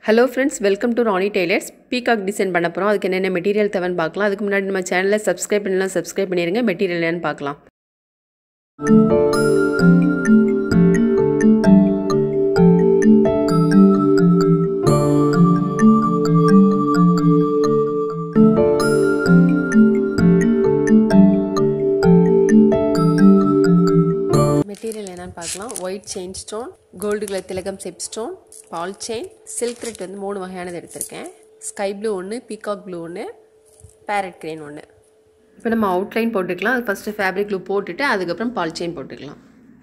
hello friends welcome to Rani tailors peacock design பண்ண போகிறோம் அதுக்கு என்னென்ன மெட்டீரியல் தேவைன்னு பார்க்கலாம் அதுக்கு முன்னாடி நம்ம சேனலை சப்ஸ்கிரைப் பண்ணலாம் சப்ஸ்கிரைப் பண்ணிடுங்க மெட்டீரியல் என்னன்னு பார்க்கலாம் மெட்டீரியல் என்னன்னு பார்க்கலாம் white chain stone gold colour திலகம் செப் stone ball chain silk thread வந்து மூணு வகையானது எடுத்திருக்கேன் ஸ்கை ப்ளூ ஒன்று பீகாக் ப்ளூ ஒன்று பேரட் கிரேன் ஒன்று இப்போ நம்ம அவுட்லைன் போட்டுக்கலாம் அது ஃபஸ்ட்டு ஃபேப்ரிக் க்ளூ போட்டுட்டு அதுக்கப்புறம் பால் செயின் போட்டுக்கலாம்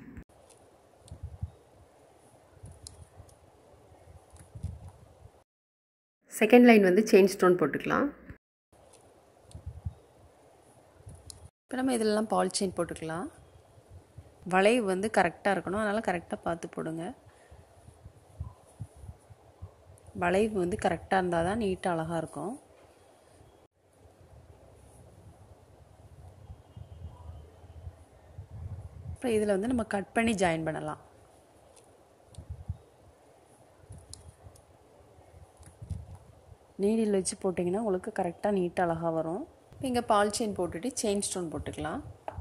செகண்ட் லைன் வந்து செயின் ஸ்டோன் போட்டுக்கலாம் இப்போ நம்ம இதெல்லாம் பால் செயின் போட்டுக்கலாம் வளைவு வந்து கரெக்டாக இருக்கணும் அதனால் கரெக்டாக பார்த்து போடுங்க வளைவு வந்து கரெக்டாக இருந்தால் தான் நீட்டாக அழகாக இருக்கும் அப்புறம் இதில் வந்து நம்ம கட் பண்ணி ஜாயின் பண்ணலாம் நீடில் வச்சு போட்டிங்கன்னா உங்களுக்கு கரெக்டாக நீட்டாக அழகாக வரும் இப்போ இங்கே பால் செயின் போட்டுட்டு செயின் ஸ்டோன் போட்டுக்கலாம்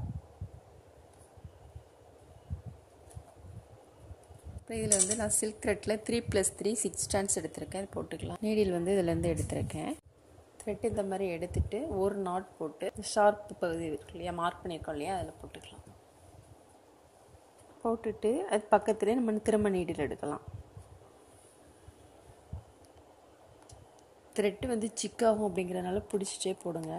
இப்போ இதில் வந்து நான் சில்க் த்ரெட்டில் three plus three six strands எடுத்திருக்கேன் இது போட்டுக்கலாம் நீடில் வந்து இதுலேருந்து எடுத்திருக்கேன் த்ரெட் இந்த மாதிரி எடுத்துட்டு ஒரு நாட் போட்டு ஷார்ப் பகுதி இருக்கு இல்லையா மார்க் பண்ணியிருக்கோம் இல்லையா அதில் போட்டுக்கலாம் போட்டுட்டு அது பக்கத்துலேயே நம்ம திரும்ப நீடில் எடுக்கலாம் த்ரெட்டு வந்து சிக்காகும் அப்படிங்கிறனால பிடிச்சிட்டே போடுங்க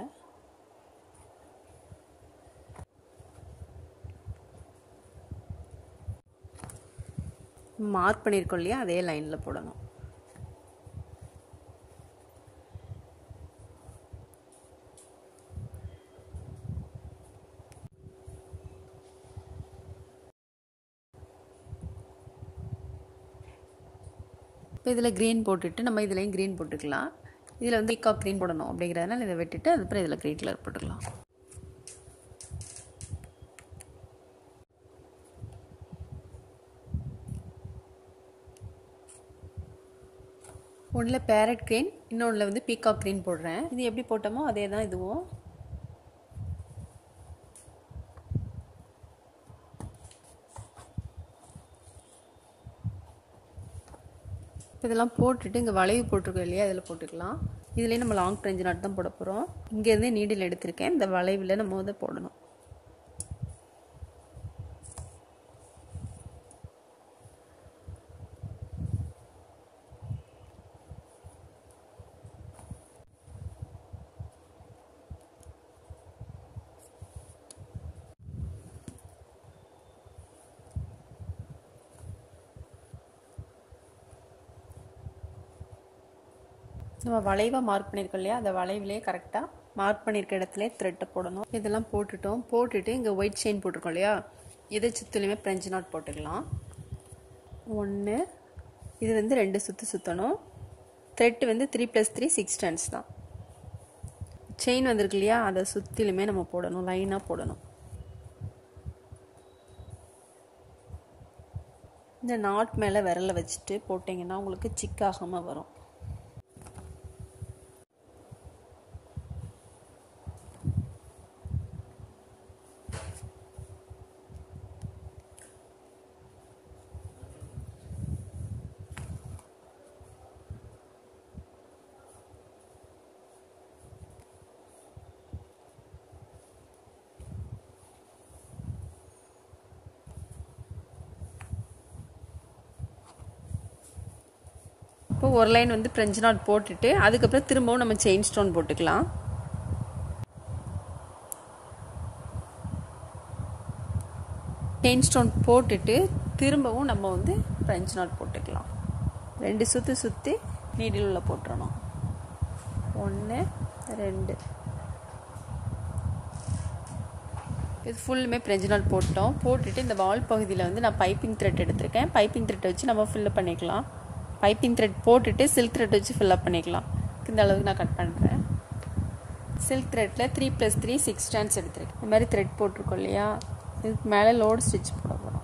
மார்க் பண்ணியிருக்கோம் இல்லையா அதே லைனில் போடணும் இப்போ இதில் க்ரீன் போட்டுட்டு நம்ம இதுலேயும் க்ரீன் போட்டுக்கலாம் இதில் வந்து இக்கா க்ரீன் போடணும் அப்படிங்கிறதுனால இதை வெட்டிட்டு அதுக்கப்புறம் இதில் க்ரீன் கலர் போட்டுக்கலாம் ஒன்றில் பேரட் க்ரீன் இன்னொன்றில் வந்து பீகாக் க்ரீன் போடுறேன் இது எப்படி போட்டோமோ அதே தான் இதுவும் இப்போ இதெல்லாம் போட்டுட்டு இங்கே வளைவு போட்டிருக்கோம் இல்லையா அதில் போட்டுக்கலாம் இதுலேயே நம்ம லாங் ப்ரெஞ்சு நாட் தான் போட போகிறோம் இங்கேருந்தே நீடில் எடுத்திருக்கேன் இந்த வளைவில் நம்ம வந்து போடணும் நம்ம வளைவாக மார்க் பண்ணியிருக்கோம் இல்லையா அந்த வளைவிலே கரெக்டாக மார்க் பண்ணியிருக்க இடத்துல த்ரெட்டை போடணும் இதெல்லாம் போட்டுட்டோம் போட்டுட்டு இங்கே ஒயிட் செயின் போட்டிருக்கோம் இல்லையா இதை சுற்றுலையுமே ஃப்ரெஞ்சு நாட் போட்டுக்கலாம் ஒன்று இது வந்து ரெண்டு சுற்று சுற்றணும் த்ரெட்டு வந்து த்ரீ ப்ளஸ் த்ரீ சிக்ஸ் டன்ஸ் தான் செயின் வந்திருக்கு இல்லையா அதை சுற்றிலுமே நம்ம போடணும் லைனாக போடணும் இந்த நாட் மேலே விரலை வச்சுட்டு போட்டிங்கன்னா உங்களுக்கு சிக்காகாமல் வரும் இப்போ ஒரு லைன் வந்து ஃப்ரெஞ்சு நாட் போட்டுட்டு அதுக்கப்புறம் திரும்பவும் நம்ம செயின் ஸ்டோன் போட்டுக்கலாம் செயின் ஸ்டோன் போட்டுட்டு திரும்பவும் நம்ம வந்து ஃப்ரெஞ்சு நாட் போட்டுக்கலாம் ரெண்டு சுற்றி சுற்றி நீடில் உள்ள போட்டுறணும் ஒன்று ரெண்டு இது ஃபுல்லுமே ஃப்ரெஞ்சு நாட் போட்டோம் போட்டுட்டு இந்த வால் பகுதியில் வந்து நான் பைப்பிங் த்ரெட் எடுத்திருக்கேன் பைப்பிங் த்ரெட் வச்சு நம்ம ஃபில்லப் பண்ணிக்கலாம் பைப்பிங் த்ரெட் போட்டுட்டு சில்க் த்ரெட் வச்சு ஃபில்லப் பண்ணிக்கலாம் இந்த அளவுக்கு நான் கட் பண்ணுறேன் சில்க் த்ரெட்டில் three plus three six strands எடுத்துருக்கேன் இந்த மாதிரி த்ரெட் போட்டிருக்கோம் இல்லையா இதுக்கு மேலே லோடு ஸ்டிச் போட போகிறோம்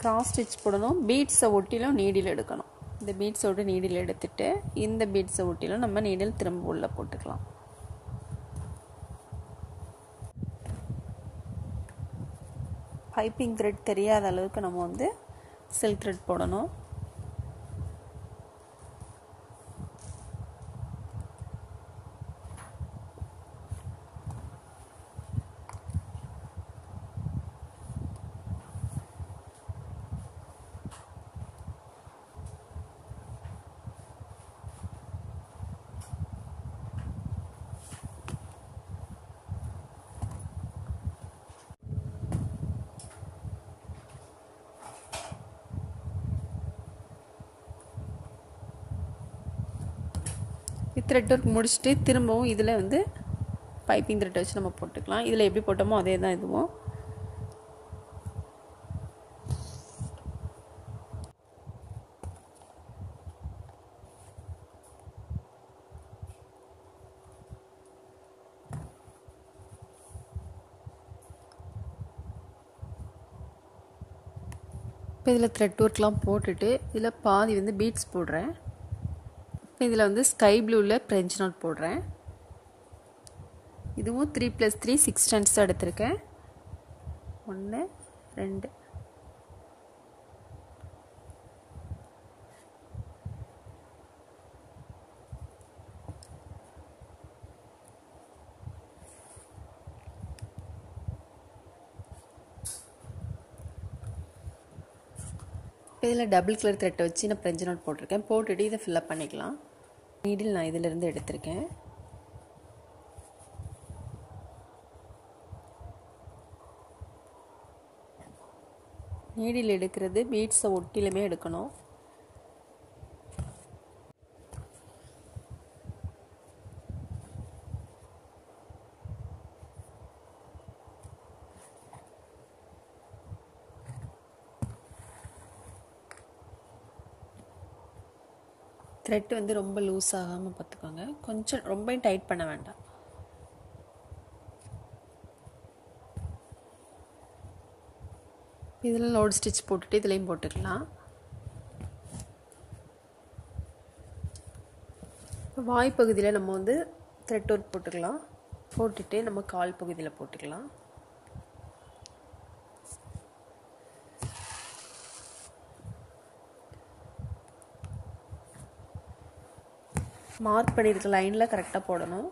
கிராஸ் ஸ்டிச் போடணும் பீட்ஸை ஒட்டிலும் நீடில் எடுக்கணும் இந்த பீட்ஸை விட்டு நீடில் எடுத்துட்டு இந்த பீட்ஸை ஒட்டிலும் நம்ம நீடில் திரும்ப உள்ளே போட்டுக்கலாம் பைப்பிங் த்ரெட் தெரியாத அளவுக்கு நம்ம வந்து சில்க் த்ரெட் போடணும் த்ரெட் ஒர்க் முடிச்சுட்டு திரும்பவும் இதில் வந்து பைப்பிங் த்ரெட் வச்சு நம்ம போட்டுக்கலாம் இதில் எப்படி போட்டோமோ அதே தான் இதுவும் இப்போ இதில் த்ரெட் ஒர்க்லாம் போட்டுட்டு இதில் பாதி வந்து பீட்ஸ் போடுறேன் இப்போ இதில் வந்து ஸ்கை ப்ளூவில் ஃப்ரெஞ்ச் நாட் போடுறேன் இதுவும் three plus three six strands தான் எடுத்திருக்கேன் ஒன்று ரெண்டு இதில் டபுள் கலர் த்ரெட்டை வச்சு நான் ஃப்ரெஞ்ச் நோட் போட்டிருக்கேன் போட்டுட்டு இதை ஃபில்லப் பண்ணிக்கலாம் நீடில் நான் இதிலேருந்து எடுத்திருக்கேன் நீடில் எடுக்கிறது பீட்ஸை ஒட்டிலுமே எடுக்கணும் த்ரெட் வந்து ரொம்ப லூஸ் ஆகாமல் பார்த்துக்கோங்க கொஞ்சம் ரொம்ப டைட் பண்ண வேண்டாம் இதில் லோட் ஸ்டிச் போட்டுட்டு இதுலேயும் போட்டுக்கலாம் வாய் பகுதியில் நம்ம வந்து த்ரெட் ஒர்க் போட்டுக்கலாம் போட்டுட்டு நம்ம கால் பகுதியில் போட்டுக்கலாம் மார்க் பண்ணியிருக்க லைனில் கரெக்டாக போடணும்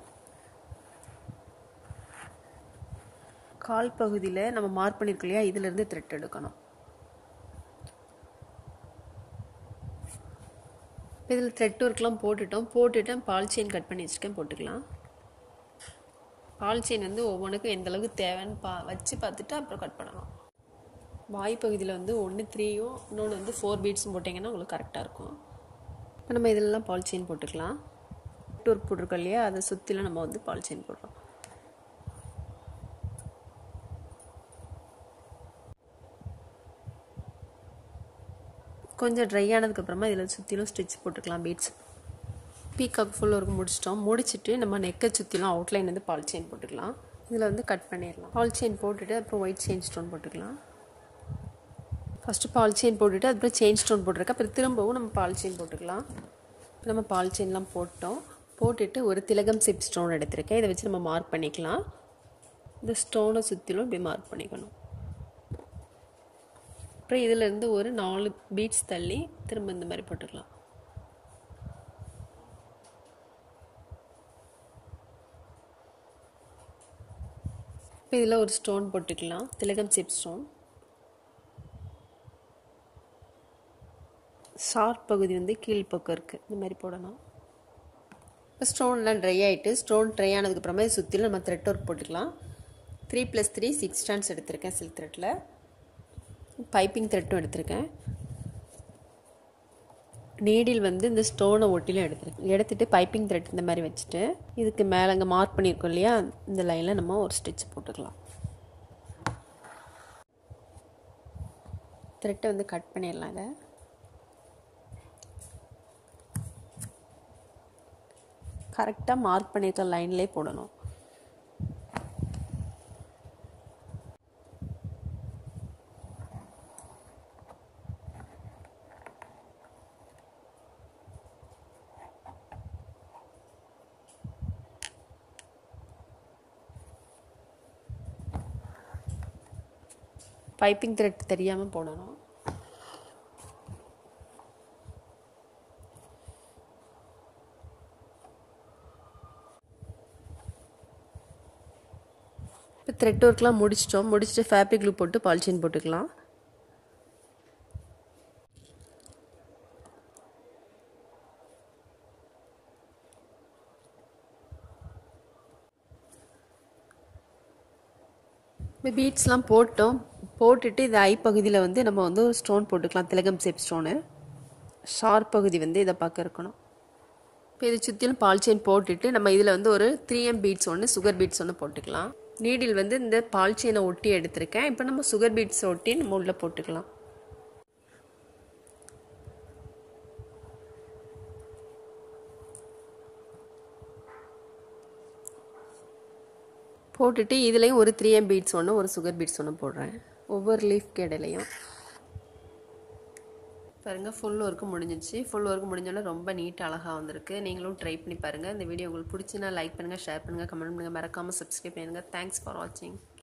கால் பகுதியில் நம்ம மார்க் பண்ணியிருக்கோம் இல்லையா இதிலேருந்து த்ரெட் எடுக்கணும் இதில் த்ரெட் ஒர்க்லாம் போட்டுட்டோம் போட்டுட்டு பால் செயின் கட் பண்ணி வச்சுருக்கேன் போட்டுக்கலாம் பால் செயின் வந்து ஒவ்வொன்றுக்கும் எந்த அளவுக்கு தேவைன்னு பா வச்சு பார்த்துட்டு அப்புறம் கட் பண்ணலாம் வாய் பகுதியில் வந்து ஒன்று த்ரீயும் இன்னொன்று வந்து ஃபோர் பீட்ஸும் போட்டிங்கன்னா உங்களுக்கு கரெக்டாக இருக்கும் இப்போ நம்ம இதிலலாம் பால் செயின் போட்டுக்கலாம் ஒர்க் போட்டிருக்கோம் இல்லையா அதை சுற்றிலும் நம்ம வந்து பால் செயின் போடுறோம் கொஞ்சம் ட்ரை ஆனதுக்கப்புறமா இதில் சுற்றிலும் ஸ்டிச் போட்டுக்கலாம் பீட்ஸ் பீக்காக் ஃபுல் ஒர்க் முடிச்சிட்டோம் முடிச்சுட்டு நம்ம நெக்கை சுற்றிலும் அவுட்லைன் வந்து பால் செயின் போட்டுக்கலாம் இதில் வந்து கட் பண்ணிடலாம் பால் செயின் போட்டுட்டு அப்புறம் ஒயிட் செயின் ஸ்டோன் போட்டுக்கலாம் ஃபஸ்ட்டு பால் செயின் போட்டுட்டு அதுக்கப்புறம் செயின் ஸ்டோன் போட்டிருக்கேன் அப்புறம் திரும்பவும் நம்ம பால் செயின் போட்டுக்கலாம் நம்ம பால் செயின்லாம் போட்டோம் போட்டுட்டு ஒரு திலகம் சிப் ஸ்டோன் எடுத்திருக்கேன் இதை வச்சு நம்ம மார்க் பண்ணிக்கலாம் இந்த ஸ்டோனை சுற்றிலும் இப்படி மார்க் பண்ணிக்கணும் அப்புறம் இதிலேருந்து ஒரு நாலு பீட்ஸ் தள்ளி திரும்ப இந்த மாதிரி போட்டுக்கலாம் இப்போ இதில் ஒரு ஸ்டோன் போட்டுக்கலாம் திலகம் சிப் ஸ்டோன் ஷார்ப் பகுதி வந்து கீழ்ப்பக்கம் இருக்குது இந்த மாதிரி போடணும் இப்போ ஸ்டோன்லாம் ட்ரை ஆகிட்டு ஸ்டோன் ட்ரை ஆனதுக்கப்புறமா இது சுற்றிலும் நம்ம த்ரெட் ஒர்க் போட்டுக்கலாம் three plus three six strands எடுத்திருக்கேன் சில்க் த்ரெட்டில் பைப்பிங் த்ரெட்டும் எடுத்திருக்கேன் நீடில் வந்து இந்த ஸ்டோனை ஒட்டிலும் எடுத்துருக்கேன் எடுத்துகிட்டு பைப்பிங் த்ரெட் இந்த மாதிரி வச்சுட்டு இதுக்கு மேலே அங்கே மார்க் பண்ணியிருக்கோம் இல்லையா இந்த லைனில் நம்ம ஒரு ஸ்டிச் போட்டுக்கலாம் த்ரெட்டை வந்து கட் பண்ணிடலாம் இதை கரெக்டாக மார்க் பண்ணியிருக்க லைன்லேயே போடணும் பைப்பிங் த்ரெட் தெரியாமல் போடணும் இப்போ த்ரெட் ஒர்க்லாம் முடிச்சிட்டோம் முடிச்சுட்டு ஃபேப்ரிக் க்ளூ போட்டு பாலிச்சீன் போட்டுக்கலாம் இப்போ பீட்ஸ்லாம் போட்டோம் போட்டுட்டு இது ஐ பகுதியில் வந்து நம்ம வந்து ஒரு ஸ்டோன் போட்டுக்கலாம் திலகம் சேப் ஸ்டோனு ஷார்ப் பகுதி வந்து இதை பார்க்க இருக்கணும் இப்போ இதை சுற்றிலும் பால் செயின் போட்டுட்டு நம்ம இதில் வந்து ஒரு த்ரீ எம் பீட்ஸ் ஒன்று சுகர் பீட்ஸ் ஒன்று போட்டுக்கலாம் நீடில் வந்து இந்த பால் செயினை ஒட்டி எடுத்திருக்கேன் இப்போ நம்ம சுகர் பீட்ஸ் ஒட்டி நம்ம உள்ளே போட்டுக்கலாம் போட்டுட்டு இதுலேயும் ஒரு த்ரீ எம் பீட்ஸ் ஒன்று ஒரு சுகர் பீட்ஸ் ஒன்று போடுறேன் ஒவ்வொரு லீஃப்க்கு இடையிலையும் பாருங்கள் ஃபுல் ஒர்க்கு முடிஞ்சிச்சு ஃபுல் ஒர்க்கு முடிஞ்சோடனே ரொம்ப நீட் அழகாக வந்திருக்கு நீங்களும் ட்ரை பண்ணி பாருங்கள் இந்த வீடியோ உங்களுக்கு பிடிச்சினா லைக் பண்ணுங்கள் ஷேர் பண்ணுங்கள் கமெண்ட் பண்ணுங்கள் மறக்காமல் சப்ஸ்கிரைப் பண்ணுங்கள் தேங்க்ஸ் ஃபார் வாட்சிங்